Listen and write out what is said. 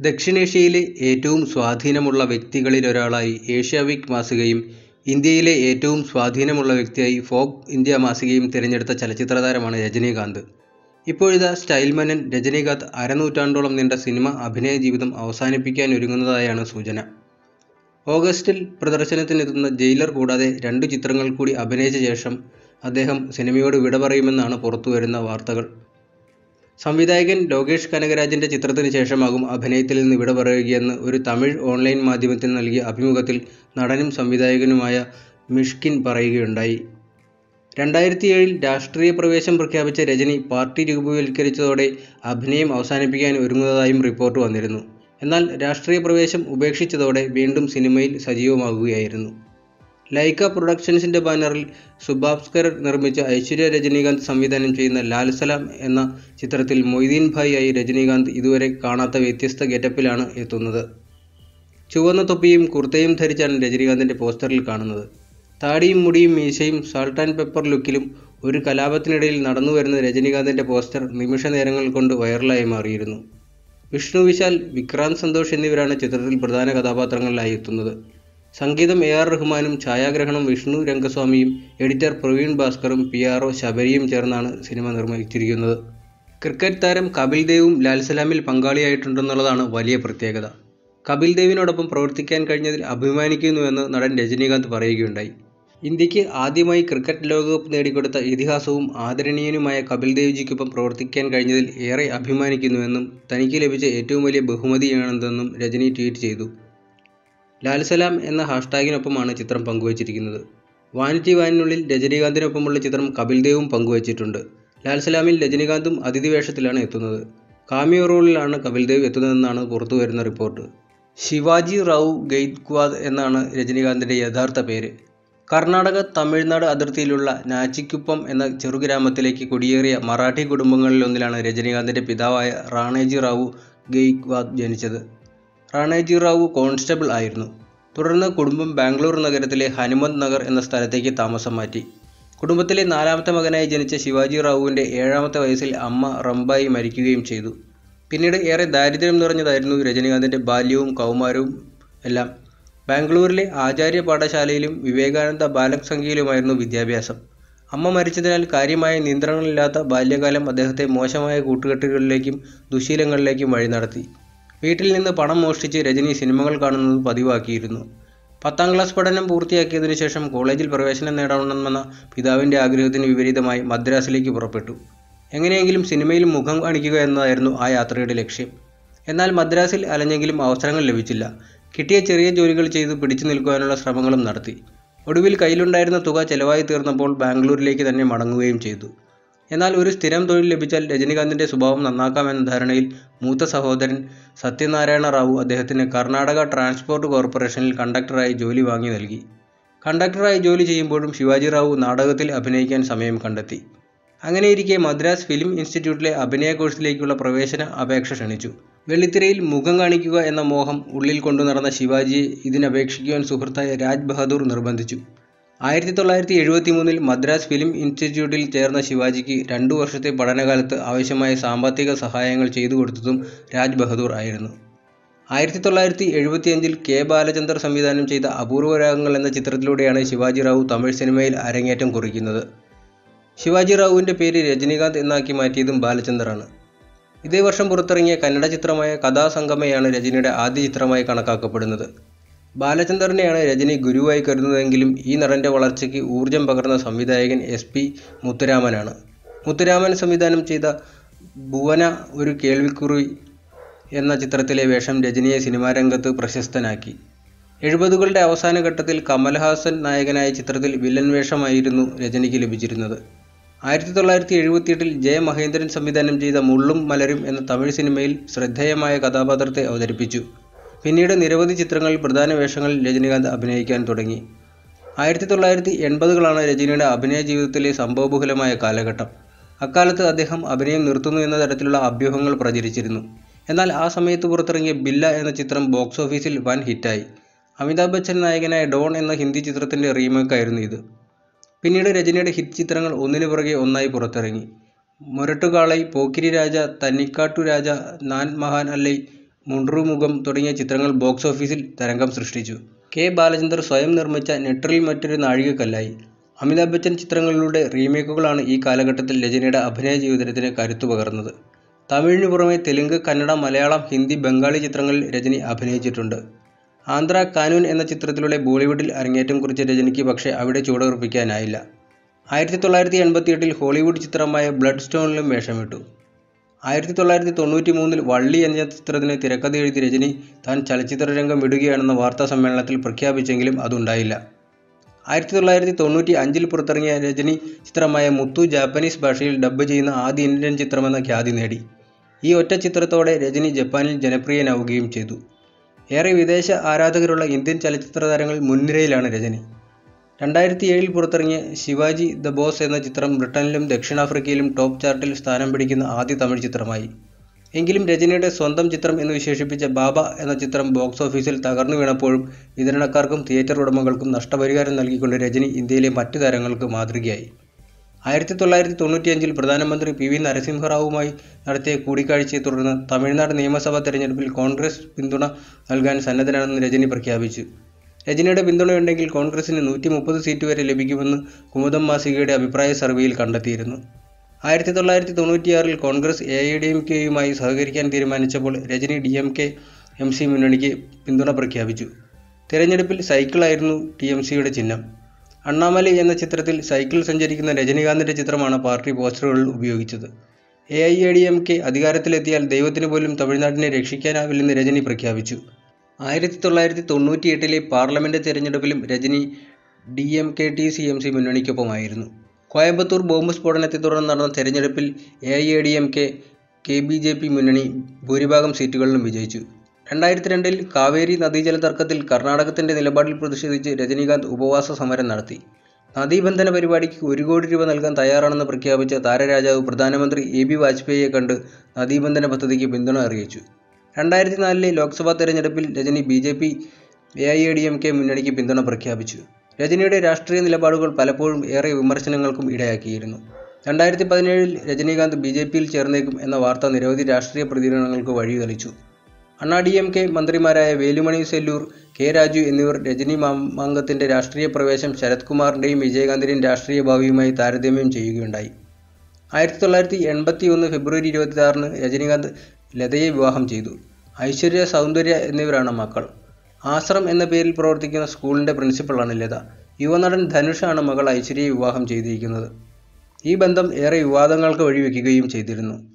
ദക്ഷിണേഷ്യയിലെ ഏറ്റവും സ്വാധീനമുള്ള വ്യക്തികളിലൊരാളായി ഏഷ്യാവീക്ക് മാസികയും ഇന്ത്യയിലെ ഏറ്റവും സ്വാധീനമുള്ള വ്യക്തിയായി ഫോബ് ഇന്ത്യ മാസികയും തിരഞ്ഞെടുത്ത ചലച്ചിത്രതാരമാണ് രജനീകാന്ത്. ഇപ്പോഴിതാ സ്റ്റൈൽമന്നൻ രജനീകാന്ത് അരനൂറ്റാണ്ടോളം നീണ്ട സിനിമ അഭിനയ ജീവിതം അവസാനിപ്പിക്കാനൊരുങ്ങുന്നതായാണ് സൂചന. ഓഗസ്റ്റിൽ പ്രദർശനത്തിനെത്തുന്ന ജയിലർ കൂടാതെ രണ്ടു ചിത്രങ്ങളിൽ കൂടി അഭിനയിച്ച ശേഷം അദ്ദേഹം സിനിമയോട് വിട പറയുമെന്നാണ് പുറത്തുവരുന്ന വാർത്തകൾ. സംവിധായകൻ ലോകേഷ് കനകരാജിന്റെ ചിത്രത്തിന് ശേഷമാകും അഭിനയത്തിൽ നിന്ന് വിട പറയുകയെന്ന് ഒരു തമിഴ് ഓൺലൈൻ മാധ്യമത്തിന് നൽകിയ അഭിമുഖത്തിൽ നടനും സംവിധായകനുമായ മിഷ്കിൻ പറയുകയുണ്ടായി. രണ്ടായിരത്തിയേഴിൽ രാഷ്ട്രീയ പ്രവേശം പ്രഖ്യാപിച്ച രജനി പാർട്ടി രൂപവത്കരിച്ചതോടെ അഭിനയം അവസാനിപ്പിക്കാൻ ഒരുങ്ങുന്നതായും റിപ്പോർട്ട് വന്നിരുന്നു. എന്നാൽ രാഷ്ട്രീയ പ്രവേശം ഉപേക്ഷിച്ചതോടെ വീണ്ടും സിനിമയിൽ സജീവമാകുകയായിരുന്നു. ലൈക്ക പ്രൊഡക്ഷൻസിന്റെ ബാനറിൽ സുഭാസ്കർ നിർമ്മിച്ച് ഐശ്വര്യ രജനീകാന്ത് സംവിധാനം ചെയ്യുന്ന ലാൽ സലാം എന്ന ചിത്രത്തിൽ മൊയ്തീൻ ഭായ് ആയി രജനീകാന്ത് ഇതുവരെ കാണാത്ത വ്യത്യസ്ത ഗെറ്റപ്പിലാണ് എത്തുന്നത്. ചുവന്ന തൊപ്പിയും കുർത്തയും ധരിച്ചാണ് രജനീകാന്തിന്റെ പോസ്റ്ററിൽ കാണുന്നത്. താടിയും മുടിയും മീശയും സാൾട്ട് ആൻഡ് പെപ്പർ ലുക്കിലും ഒരു കലാപത്തിനിടയിൽ നടന്നുവരുന്ന രജനീകാന്തിന്റെ പോസ്റ്റർ നിമിഷനേരങ്ങൾ കൊണ്ട് വൈറലായി മാറിയിരുന്നു. വിഷ്ണു വിശാൽ, വിക്രാന്ത് സന്തോഷ് എന്നിവരാണ് ചിത്രത്തിൽ പ്രധാന കഥാപാത്രങ്ങളിലായി എത്തുന്നത്. സംഗീതം എ. ആർ. റഹ്മാനും ഛായാഗ്രഹണം വിഷ്ണു രംഗസ്വാമിയും എഡിറ്റർ പ്രവീൺ ഭാസ്കറും പി. ആർ. ഒ. ശബരിയും ചേർന്നാണ് സിനിമ നിർമ്മിച്ചിരിക്കുന്നത്. ക്രിക്കറ്റ് താരം കപിൽ ദേവും ലാൽസലാമിൽ പങ്കാളിയായിട്ടുണ്ടെന്നുള്ളതാണ് വലിയ പ്രത്യേകത. കപിൽ ദേവിനോടൊപ്പം പ്രവർത്തിക്കാൻ കഴിഞ്ഞതിൽ അഭിമാനിക്കുന്നുവെന്ന് നടൻ രജനീകാന്ത് പറയുകയുണ്ടായി. ഇന്ത്യക്ക് ആദ്യമായി ക്രിക്കറ്റ് ലോകകപ്പ് നേടിക്കൊടുത്ത ഇതിഹാസവും ആദരണീയനുമായ കപിൽ ദേവ്ജിക്കൊപ്പം പ്രവർത്തിക്കാൻ കഴിഞ്ഞതിൽ ഏറെ അഭിമാനിക്കുന്നുവെന്നും തനിക്ക് ലഭിച്ച ഏറ്റവും വലിയ ബഹുമതിയാണിതെന്നും രജനി ട്വീറ്റ് ചെയ്തു. ലാൽസലാം എന്ന ഹാഷ്ടാഗിനൊപ്പമാണ് ചിത്രം പങ്കുവച്ചിരിക്കുന്നത്. വാനിറ്റി വാനിനുള്ളിൽ രജനീകാന്തിനൊപ്പമുള്ള ചിത്രം കപിൽ ദേവും പങ്കുവച്ചിട്ടുണ്ട്. ലാൽസലാമിൽ രജനീകാന്തും അതിഥി വേഷത്തിലാണ് എത്തുന്നത്. കാമിയോ റോളിലാണ് കപിൽ ദേവ് എത്തുന്നതെന്നാണ് പുറത്തുവരുന്ന റിപ്പോർട്ട്. ശിവാജി റാവു ഗെയ്ക്വാദ് എന്നാണ് രജനീകാന്തിന്റെ യഥാർത്ഥ പേര്. കർണാടക തമിഴ്നാട് അതിർത്തിയിലുള്ള നാച്ചിക്കുപ്പം എന്ന ചെറുഗ്രാമത്തിലേക്ക് കുടിയേറിയ മറാഠി കുടുംബങ്ങളിലൊന്നിലാണ് രജനീകാന്തിന്റെ പിതാവായ റാണേജി റാവു ഗെയ്ക്വാദ് ജനിച്ചത്. റാണേജി റാവു കോൺസ്റ്റബിൾ ആയിരുന്നു. തുടർന്ന് കുടുംബം ബാംഗ്ലൂർ നഗരത്തിലെ ഹനുമന്ത് നഗർ എന്ന സ്ഥലത്തേക്ക് താമസം മാറ്റി. കുടുംബത്തിലെ നാലാമത്തെ മകനായി ജനിച്ച ശിവാജി റാവുവിന്റെ ഏഴാമത്തെ വയസ്സിൽ അമ്മ റംബായി മരിക്കുകയും ചെയ്തു. പിന്നീട് ഏറെ ദാരിദ്ര്യം നിറഞ്ഞതായിരുന്നു രജനീകാന്തിന്റെ ബാല്യവും കൗമാരവും എല്ലാം. ബാംഗ്ലൂരിലെ ആചാര്യ പാഠശാലയിലും വിവേകാനന്ദ ബാലക് സംഘയിലുമായിരുന്നു വിദ്യാഭ്യാസം. അമ്മ മരിച്ചതിനാൽ കാര്യമായ നിയന്ത്രണങ്ങളില്ലാത്ത ബാല്യകാലം അദ്ദേഹത്തെ മോശമായ കൂട്ടുകെട്ടുകളിലേക്കും ദുശ്ശീലങ്ങളിലേക്കും വഴിനടത്തി. വീട്ടിൽ നിന്ന് പണം മോഷ്ടിച്ച് രജനി സിനിമകൾ കാണുന്നത് പതിവാക്കിയിരുന്നു. പത്താം ക്ലാസ് പഠനം പൂർത്തിയാക്കിയതിനു ശേഷം കോളേജിൽ പ്രവേശനം നേടണമെന്ന പിതാവിന്റെ ആഗ്രഹത്തിന് വിപരീതമായി മദ്രാസിലേക്ക് പുറപ്പെട്ടു. എങ്ങനെയെങ്കിലും സിനിമയിൽ മുഖം കാണിക്കുക എന്നതായിരുന്നു ആ യാത്രയുടെ ലക്ഷ്യം. എന്നാൽ മദ്രാസിൽ അലഞ്ഞെങ്കിലും അവസരങ്ങൾ ലഭിച്ചില്ല. കിട്ടിയ ചെറിയ ജോലികൾ ചെയ്തു പിടിച്ചു നിൽക്കുവാനുള്ള ശ്രമങ്ങളും നടത്തി. ഒടുവിൽ കയ്യിലുണ്ടായിരുന്ന തുക ചെലവായി തീർന്നപ്പോൾ ബാംഗ്ലൂരിലേക്ക് തന്നെ മടങ്ങുകയും ചെയ്തു. എന്നാൽ ഒരു സ്ഥിരം തൊഴിൽ ലഭിച്ചാൽ രജനീകാന്തിന്റെ സ്വഭാവം നന്നാക്കാമെന്ന ധാരണയിൽ മൂത്ത സഹോദരൻ സത്യനാരായണ റാവു അദ്ദേഹത്തിന് കർണാടക ട്രാൻസ്പോർട്ട് കോർപ്പറേഷനിൽ കണ്ടക്ടറായി ജോലി വാങ്ങി നൽകി. കണ്ടക്ടറായി ജോലി ചെയ്യുമ്പോഴും ശിവാജി റാവു നാടകത്തിൽ അഭിനയിക്കാൻ സമയം കണ്ടെത്തി. അങ്ങനെയിരിക്കെ മദ്രാസ് ഫിലിം ഇൻസ്റ്റിറ്റ്യൂട്ടിലെ അഭിനയ കോഴ്സിലേക്കുള്ള പ്രവേശന അപേക്ഷ ക്ഷണിച്ചു. വെള്ളിത്തിരയിൽ മുഖം കാണിക്കുക എന്ന മോഹം ഉള്ളിൽ കൊണ്ടുനടന്ന ശിവാജിയെ ഇതിനപേക്ഷിക്കുവാൻ സുഹൃത്തായ രാജ് ബഹദൂർ നിർബന്ധിച്ചു. ആയിരത്തി തൊള്ളായിരത്തി എഴുപത്തിമൂന്നിൽ മദ്രാസ് ഫിലിം ഇൻസ്റ്റിറ്റ്യൂട്ടിൽ ചേർന്ന ശിവാജിക്ക് രണ്ടു വർഷത്തെ പഠനകാലത്ത് ആവശ്യമായ സാമ്പത്തിക സഹായങ്ങൾ ചെയ്തുകൊടുത്തതും രാജ് ബഹദൂർ ആയിരുന്നു. ആയിരത്തി തൊള്ളായിരത്തി എഴുപത്തിയഞ്ചിൽ കെ. ബാലചന്ദർ സംവിധാനം ചെയ്ത അപൂർവരാഗങ്ങൾ എന്ന ചിത്രത്തിലൂടെയാണ് ശിവാജി റാവു തമിഴ് സിനിമയിൽ അരങ്ങേറ്റം കുറിക്കുന്നത്. ശിവാജി റാവുവിന്റെ പേര് രജനീകാന്ത് എന്നാക്കി മാറ്റിയതും ബാലചന്ദറാണ്. ഇതേ വർഷം പുറത്തിറങ്ങിയ കന്നഡ ചിത്രമായ കഥാസംഗമയാണ് രജനിയുടെ ആദ്യ ചിത്രമായി കണക്കാക്കപ്പെടുന്നത്. ബാലചന്ദറിനെയാണ് രജനി ഗുരുവായി കരുതുന്നതെങ്കിലും ഈ നടന്റെ വളർച്ചയ്ക്ക് ഊർജ്ജം പകർന്ന സംവിധായകൻ എസ്. പി. മുത്തുരാമനാണ്. മുത്തുരാമൻ സംവിധാനം ചെയ്ത ഭുവന ഒരു കേൾവിക്കുറി എന്ന ചിത്രത്തിലെ വേഷം രജനിയെ സിനിമാരംഗത്ത് പ്രശസ്തനാക്കി. എഴുപതുകളുടെ അവസാന ഘട്ടത്തിൽ കമൽഹാസൻ നായകനായ ചിത്രത്തിൽ വില്ലൻ വേഷമായിരുന്നു രജനിക്ക് ലഭിച്ചിരുന്നത്. ആയിരത്തി തൊള്ളായിരത്തി എഴുപത്തിയെട്ടിൽ ജെ. മഹേന്ദ്രൻ സംവിധാനം ചെയ്ത മുള്ളും മലരും എന്ന തമിഴ് സിനിമയിൽ ശ്രദ്ധേയമായ കഥാപാത്രത്തെ അവതരിപ്പിച്ചു. പിന്നീട് നിരവധി ചിത്രങ്ങളിൽ പ്രധാന വേഷങ്ങളിൽ രജനീകാന്ത് അഭിനയിക്കാൻ തുടങ്ങി. ആയിരത്തി തൊള്ളായിരത്തി എൺപതുകളാണ് രജനിയുടെ അഭിനയ ജീവിതത്തിലെ സംഭവബഹുലമായ കാലഘട്ടം. അക്കാലത്ത് അദ്ദേഹം അഭിനയം നിർത്തുന്നു എന്ന തരത്തിലുള്ള അഭ്യൂഹങ്ങൾ പ്രചരിച്ചിരുന്നു. എന്നാൽ ആ സമയത്ത് പുറത്തിറങ്ങിയ ബില്ല എന്ന ചിത്രം ബോക്സ് ഓഫീസിൽ വൻ ഹിറ്റായി. അമിതാഭ് ബച്ചൻ നായകനായ ഡോൺ എന്ന ഹിന്ദി ചിത്രത്തിന്റെ റീമേക്കായിരുന്നു ഇത്. പിന്നീട് രജനിയുടെ ഹിറ്റ് ചിത്രങ്ങൾ ഒന്നിനു പുറകെ ഒന്നായി പുറത്തിറങ്ങി. മൊരട്ടുകാളൈ, പോക്കിരി രാജ, തന്നിക്കാട്ടു രാജ, നാൻ മഹാൻ അല്ലൈ, മുണ്ടുമുഖം തുടങ്ങിയ ചിത്രങ്ങൾ ബോക്സ് ഓഫീസിൽ തരംഗം സൃഷ്ടിച്ചു. കെ. ബാലചന്ദർ സ്വയം നിർമ്മിച്ച നെട്ടറിൽ മറ്റൊരു നാഴികക്കല്ലായി. അമിതാഭ് ബച്ചൻ ചിത്രങ്ങളുടെ റീമേക്കുകളാണ് ഈ കാലഘട്ടത്തിൽ രജനിയുടെ അഭിനയ ജീവിതത്തിന് കരുത്തു പകർന്നത്. തമിഴിനു പുറമെ തെലുങ്ക്, കന്നഡ, മലയാളം, ഹിന്ദി, ബംഗാളി ചിത്രങ്ങളിൽ രജനി അഭിനയിച്ചിട്ടുണ്ട്. ആന്ധ്രാ കാനൂൻ എന്ന ചിത്രത്തിലൂടെ ബോളിവുഡിൽ അരങ്ങേറ്റം കുറിച്ച രജനിക്ക് പക്ഷേ അവിടെ ചുവടുറപ്പിക്കാനായില്ല. ആയിരത്തി തൊള്ളായിരത്തി എൺപത്തിയെട്ടിൽ ഹോളിവുഡ് ചിത്രമായ ബ്ലഡ് സ്റ്റോണിലും വേഷമിട്ടു. ആയിരത്തി തൊള്ളായിരത്തി തൊണ്ണൂറ്റിമൂന്നിൽ വള്ളി എന്ന ചിത്രത്തിന് തിരക്കഥയെഴുതി രജനി താൻ ചലച്ചിത്രരംഗം വിടുകയാണെന്ന് വാർത്താസമ്മേളനത്തിൽ പ്രഖ്യാപിച്ചെങ്കിലും അതുണ്ടായില്ല. ആയിരത്തി തൊള്ളായിരത്തി തൊണ്ണൂറ്റിഅഞ്ചിൽ പുറത്തിറങ്ങിയ രജനി ചിത്രമായ മുത്തു ജാപ്പനീസ് ഭാഷയിൽ ഡബ്ബ് ചെയ്യുന്ന ആദ്യ ഇന്ത്യൻ ചിത്രമെന്ന ഖ്യാതി നേടി. ഈ ഒറ്റ ചിത്രത്തോടെ രജനി ജപ്പാനിൽ ജനപ്രിയനാവുകയും ചെയ്തു. ഏറെ വിദേശ ആരാധകരുള്ള ഇന്ത്യൻ ചലച്ചിത്രതാരങ്ങളിൽ മുൻനിരയിലാണ് രജനി. രണ്ടായിരത്തിയേഴിൽ പുറത്തിറങ്ങിയ ശിവാജി ദ ബോസ് എന്ന ചിത്രം ബ്രിട്ടനിലും ദക്ഷിണാഫ്രിക്കയിലും ടോപ്പ് ചാർട്ടിൽ സ്ഥാനം പിടിക്കുന്ന ആദ്യ തമിഴ് ചിത്രമായി. എങ്കിലും രജനിയുടെ സ്വന്തം ചിത്രം എന്നു വിശേഷിപ്പിച്ച ബാബ എന്ന ചിത്രം ബോക്സ് ഓഫീസിൽ തകർന്നു വീണപ്പോഴും വിതരണക്കാർക്കും തിയേറ്റർ ഉടമകൾക്കും നഷ്ടപരിഹാരം നൽകിക്കൊണ്ട് രജനി ഇന്ത്യയിലെ മറ്റു താരങ്ങൾക്ക് മാതൃകയായി. ആയിരത്തി തൊള്ളായിരത്തി തൊണ്ണൂറ്റിയഞ്ചിൽ പ്രധാനമന്ത്രി പി. വി. നരസിംഹറാവുമായി നടത്തിയ കൂടിക്കാഴ്ചയെ തുടർന്ന് തമിഴ്നാട് നിയമസഭാ തെരഞ്ഞെടുപ്പിൽ കോൺഗ്രസ് പിന്തുണ നൽകാൻ സന്നദ്ധനാണെന്ന് രജനി പ്രഖ്യാപിച്ചു. രജനിയുടെ പിന്തുണയുണ്ടെങ്കിൽ കോൺഗ്രസിന് നൂറ്റിമുപ്പത് സീറ്റ് വരെ ലഭിക്കുമെന്ന് കുമുദം മാസികയുടെ അഭിപ്രായ സർവേയിൽ കണ്ടെത്തിയിരുന്നു. ആയിരത്തി തൊള്ളായിരത്തി തൊണ്ണൂറ്റിയാറിൽ കോൺഗ്രസ് എഐഡിഎംകെയുമായി സഹകരിക്കാൻ തീരുമാനിച്ചപ്പോൾ രജനി ഡിഎംകെ-എംസി മുന്നണിക്ക് പിന്തുണ പ്രഖ്യാപിച്ചു. തിരഞ്ഞെടുപ്പിൽ സൈക്കിളായിരുന്നു ടിഎംസിയുടെ ചിഹ്നം. അണ്ണാമലൈ എന്ന ചിത്രത്തിൽ സൈക്കിളിൽ സഞ്ചരിക്കുന്ന രജനികാന്തിന്റെ ചിത്രമാണ് പാർട്ടി പോസ്റ്ററുകളിൽ ഉപയോഗിച്ചത്. എഐഎഡിഎംകെ അധികാരത്തിലെത്തിയാൽ ദൈവത്തിനു പോലും തമിഴ്നാടിനെ രക്ഷിക്കാനാവില്ലെന്ന് രജനി പ്രഖ്യാപിച്ചു. ആയിരത്തി തൊള്ളായിരത്തി തൊണ്ണൂറ്റിയെട്ടിലെ പാർലമെന്റ് തെരഞ്ഞെടുപ്പിലും രജനി ഡിഎംകെ-ടിഎംസി മുന്നണിക്കൊപ്പമായിരുന്നു. കോയമ്പത്തൂർ ബോംബ് സ്ഫോടനത്തെ തുടർന്ന് നടന്ന തെരഞ്ഞെടുപ്പിൽ എഐഎഡിഎംകെ-കെബിജെപി മുന്നണി ഭൂരിഭാഗം സീറ്റുകളിലും വിജയിച്ചു. രണ്ടായിരത്തിരണ്ടിൽ കാവേരി നദീജല തർക്കത്തിൽ കർണാടകത്തിന്റെ നിലപാടിൽ പ്രതിഷേധിച്ച് രജനികാന്ത് ഉപവാസ സമരം നടത്തി. നദീബന്ധന പരിപാടിക്ക് ഒരു കോടി രൂപ നൽകാൻ തയ്യാറാണെന്ന് പ്രഖ്യാപിച്ച താരരാജാവ് പ്രധാനമന്ത്രി എ. ബി. വാജ്പേയിയെ കണ്ട് നദീബന്ധന പദ്ധതിക്ക് പിന്തുണ അറിയിച്ചു. രണ്ടായിരത്തിനാലിലെ ലോക്സഭാ തെരഞ്ഞെടുപ്പിൽ രജനി ബിജെപി-എഐഎഡിഎംകെ മുന്നണിക്ക് പിന്തുണ പ്രഖ്യാപിച്ചു. രജനിയുടെ രാഷ്ട്രീയ നിലപാടുകൾ പലപ്പോഴും ഏറെ വിമർശനങ്ങൾക്കും ഇടയാക്കിയിരുന്നു. രണ്ടായിരത്തി പതിനേഴിൽ രജനികാന്ത് ബിജെപിയിൽ ചേർന്നേക്കും എന്ന വാർത്ത നിരവധി രാഷ്ട്രീയ പ്രതികരണങ്ങൾക്ക് വഴിതെളിച്ചു. അണ്ണാഡിഎംകെ മന്ത്രിമാരായ വേലുമണി സെല്ലൂർ, കെ. രാജു എന്നിവർ രജനി മാമാങ്കത്തിന്റെ രാഷ്ട്രീയ പ്രവേശം ശരത് കുമാറിന്റെയും വിജയകാന്തിന്റെയും രാഷ്ട്രീയ ഭാവിയുമായി താരതമ്യം ചെയ്യുകയുണ്ടായി. ആയിരത്തി തൊള്ളായിരത്തി എൺപത്തിയൊന്ന് ഫെബ്രുവരി ഇരുപത്തിയാറിന് രജനികാന്ത് ലതയെ വിവാഹം ചെയ്തു. ഐശ്വര്യ, സൗന്ദര്യ എന്നിവരാണ് മക്കൾ. ആശ്രം എന്ന പേരിൽ പ്രവർത്തിക്കുന്ന സ്കൂളിന്റെ പ്രിൻസിപ്പലാണ് ലത. യുവനടൻ ധനുഷ് ആണ് മകൾ ഐശ്വര്യയെ വിവാഹം ചെയ്തിരിക്കുന്നത്. ഈ ബന്ധം ഏറെ വിവാദങ്ങൾക്ക് വഴിവെക്കുകയും ചെയ്തിരുന്നു.